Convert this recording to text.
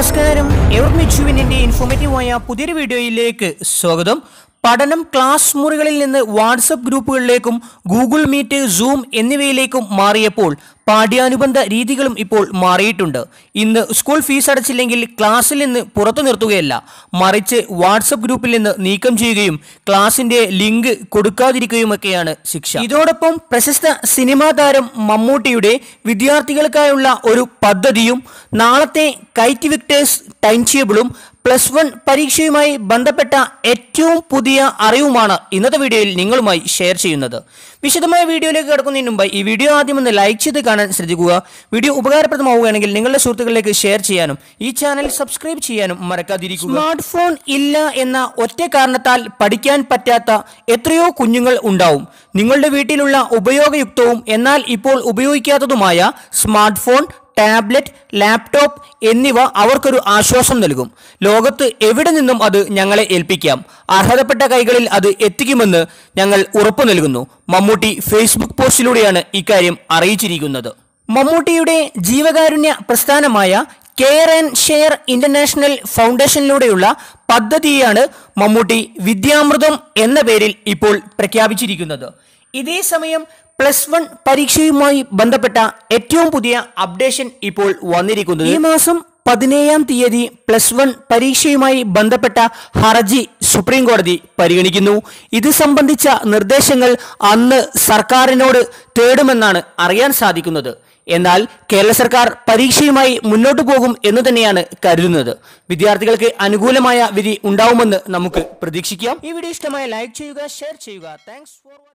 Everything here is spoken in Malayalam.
നമസ്കാരം എവർ മിച്ചുവിൻ്റെ ഇൻഫോർമേറ്റീവായ പുതിയൊരു വീഡിയോയിലേക്ക് സ്വാഗതം പഠനം ക്ലാസ് മുറികളിൽ നിന്ന് വാട്സപ്പ് ഗ്രൂപ്പുകളിലേക്കും ഗൂഗിൾ മീറ്റ് സൂം എന്നിവയിലേക്കും മാറിയപ്പോൾ പാഠ്യാനുബന്ധ രീതികളും ഇപ്പോൾ മാറിയിട്ടുണ്ട് ഇന്ന് സ്കൂൾ ഫീസ് അടച്ചില്ലെങ്കിൽ ക്ലാസ്സിൽ നിന്ന് പുറത്തു നിർത്തുകയല്ല മറിച്ച് വാട്സപ്പ് ഗ്രൂപ്പിൽ നിന്ന് നീക്കം ചെയ്യുകയും ക്ലാസിന്റെ ലിങ്ക് കൊടുക്കാതിരിക്കുകയുമൊക്കെയാണ് ശിക്ഷ ഇതോടൊപ്പം പ്രശസ്ത സിനിമാ താരം മമ്മൂട്ടിയുടെ വിദ്യാർത്ഥികൾക്കായുള്ള ഒരു പദ്ധതിയും നാളത്തെ കൈറ്റ് വിക്ടേഴ്സ് ടൈം ടേബിളും പ്ലസ് വൺ പരീക്ഷയുമായി ബന്ധപ്പെട്ട ഏറ്റവും പുതിയ അറിവുമാണ് ഇന്നത്തെ വീഡിയോയിൽ നിങ്ങളുമായി ഷെയർ ചെയ്യുന്നത് വിശദമായ വീഡിയോയിലേക്ക് കിടക്കുന്നതിന് മുമ്പ് ഈ വീഡിയോ ആദ്യം ഒന്ന് ലൈക്ക് ചെയ്ത് കാണാൻ ശ്രദ്ധിക്കുക വീഡിയോ ഉപകാരപ്രദമാവുകയാണെങ്കിൽ നിങ്ങളുടെ സുഹൃത്തുക്കളിലേക്ക് ഷെയർ ചെയ്യാനും ഈ ചാനൽ സബ്സ്ക്രൈബ് ചെയ്യാനും മറക്കാതിരിക്കുക സ്മാർട്ട് ഫോൺ ഇല്ല എന്ന ഒറ്റ കാരണത്താൽ പഠിക്കാൻ പറ്റാത്ത എത്രയോ കുഞ്ഞുങ്ങൾ ഉണ്ടാവും നിങ്ങളുടെ വീട്ടിലുള്ള ഉപയോഗയുക്തവും എന്നാൽ ഇപ്പോൾ ഉപയോഗിക്കാത്തതുമായ സ്മാർട്ട് ഫോൺ ടാബ്ലറ്റ് ലാപ്ടോപ്പ് എന്നിവ അവർക്കൊരു ആശ്വാസം നൽകും ലോകത്ത് എവിടെ നിന്നും അത് ഞങ്ങളെ ഏൽപ്പിക്കാം അർഹതപ്പെട്ട കൈകളിൽ അത് എത്തിക്കുമെന്ന് ഞങ്ങൾ ഉറപ്പു നൽകുന്നു മമ്മൂട്ടി ഫേസ്ബുക്ക് പോസ്റ്റിലൂടെയാണ് ഇക്കാര്യം അറിയിച്ചിരിക്കുന്നത് മമ്മൂട്ടിയുടെ ജീവകാരുണ്യ പ്രസ്ഥാനമായ കെയർ ആൻഡ് ഷെയർ ഇന്റർനാഷണൽ ഫൗണ്ടേഷനിലൂടെയുള്ള പദ്ധതിയാണ് മമ്മൂട്ടി വിദ്യാമൃതം എന്ന പേരിൽ ഇപ്പോൾ പ്രഖ്യാപിച്ചിരിക്കുന്നത് ഇതേ സമയം പ്ലസ് വൺ പരീക്ഷയുമായി ബന്ധപ്പെട്ട ഏറ്റവും പുതിയ അപ്ഡേഷൻ ഇപ്പോൾ വന്നിരിക്കുന്നത് ഈ മാസം പതിനേഴാം തീയതി പ്ലസ് വൺ പരീക്ഷയുമായി ബന്ധപ്പെട്ട ഹർജി സുപ്രീം കോടതി പരിഗണിക്കുന്നു ഇത് സംബന്ധിച്ച നിർദ്ദേശങ്ങൾ അന്ന് സർക്കാരിനോട് തേടുമെന്നാണ് അറിയാൻ സാധിക്കുന്നത് എന്നാൽ കേരള സർക്കാർ പരീക്ഷയുമായി മുന്നോട്ടു പോകും എന്ന് തന്നെയാണ് കരുതുന്നത് വിദ്യാർത്ഥികൾക്ക് അനുകൂലമായ വിധി ഉണ്ടാവുമെന്ന് നമുക്ക് പ്രതീക്ഷിക്കാം ഈ വീഡിയോ ഇഷ്ടമായ ലൈക്ക് ചെയ്യുക ഷെയർ ചെയ്യുക താങ്ക്സ് ഫോർ